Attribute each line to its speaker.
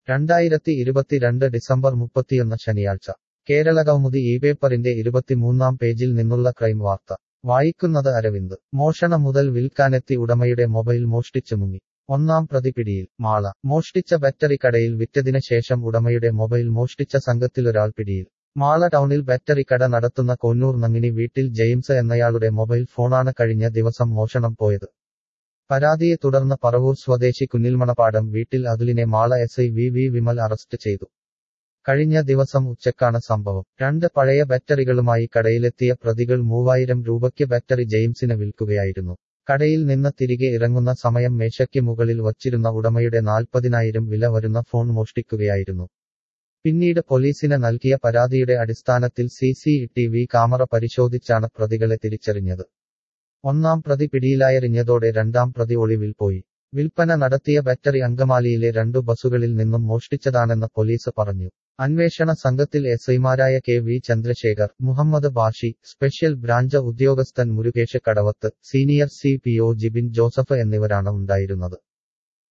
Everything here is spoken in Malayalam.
Speaker 1: രണ്ടായിരത്തി ഇരുപത്തിരണ്ട് ഡിസംബർ മുപ്പത്തിയൊന്ന് ശനിയാഴ്ച കേരളകൗമുദി ഈ പേപ്പറിന്റെ ഇരുപത്തിമൂന്നാം പേജിൽ നിന്നുള്ള ക്രൈം വാർത്ത വായിക്കുന്നത് അരവിന്ദ് മോഷണ മുതൽ വിൽക്കാനെത്തി ഉടമയുടെ മൊബൈൽ മോഷ്ടിച്ചു മുങ്ങി ഒന്നാം പ്രതി പിടിയിൽ മാള മോഷ്ടിച്ച ബാറ്ററി കടയിൽ വിറ്റതിന് ശേഷം ഉടമയുടെ മൊബൈൽ മോഷ്ടിച്ച സംഘത്തിലൊരാൾ പിടിയിൽ മാള ടൗണിൽ ബാറ്ററി കട നടത്തുന്ന കൊന്നൂർ നങ്ങിനി വീട്ടിൽ ജെയിംസ് എന്നയാളുടെ മൊബൈൽ ഫോണാണ് കഴിഞ്ഞ ദിവസം മോഷണം പോയത് പരാതിയെ തുടർന്ന് പറവൂർ സ്വദേശി കുന്നിൽമണപാടം വീട്ടിൽ അതുലിനെ Mala S I V V Vimal arrest ചെയ്തു കഴിഞ്ഞ ദിവസം ഉച്ചക്കാണ് സംഭവം രണ്ട് പഴയ ബാറ്ററികളുമായി കടയിലെത്തിയ പ്രതികൾ മൂവായിരം രൂപയ്ക്ക് ബാറ്ററി ജെയിംസിന് വിൽക്കുകയായിരുന്നു കടയിൽ നിന്ന് തിരികെ ഇറങ്ങുന്ന സമയം മേശയ്ക്ക് മുകളിൽ വച്ചിരുന്ന ഉടമയുടെ നാൽപ്പതിനായിരം വില വരുന്ന ഫോൺ മോഷ്ടിക്കുകയായിരുന്നു പിന്നീട് പോലീസിന് നൽകിയ പരാതിയുടെ അടിസ്ഥാനത്തിൽ C C T V camera പരിശോധിച്ചാണ് പ്രതികളെ തിരിച്ചറിഞ്ഞത് ഒന്നാം പ്രതി പിടിയിലായെറിഞ്ഞതോടെ രണ്ടാം പ്രതി ഒളിവിൽ പോയി വിൽപ്പന നടത്തിയ ബാറ്ററി അങ്കമാലിയിലെ രണ്ടു ബസ്സുകളിൽ നിന്നും മോഷ്ടിച്ചതാണെന്ന് പോലീസ് പറഞ്ഞു അന്വേഷണ സംഘത്തിൽ എസ് ഐമാരായ K V Chandrasekhar Muhammad Bashi special branch ഉദ്യോഗസ്ഥൻ Murukesh Kadavath senior C P O Jibin Joseph എന്നിവരാണ് ഉണ്ടായിരുന്നത്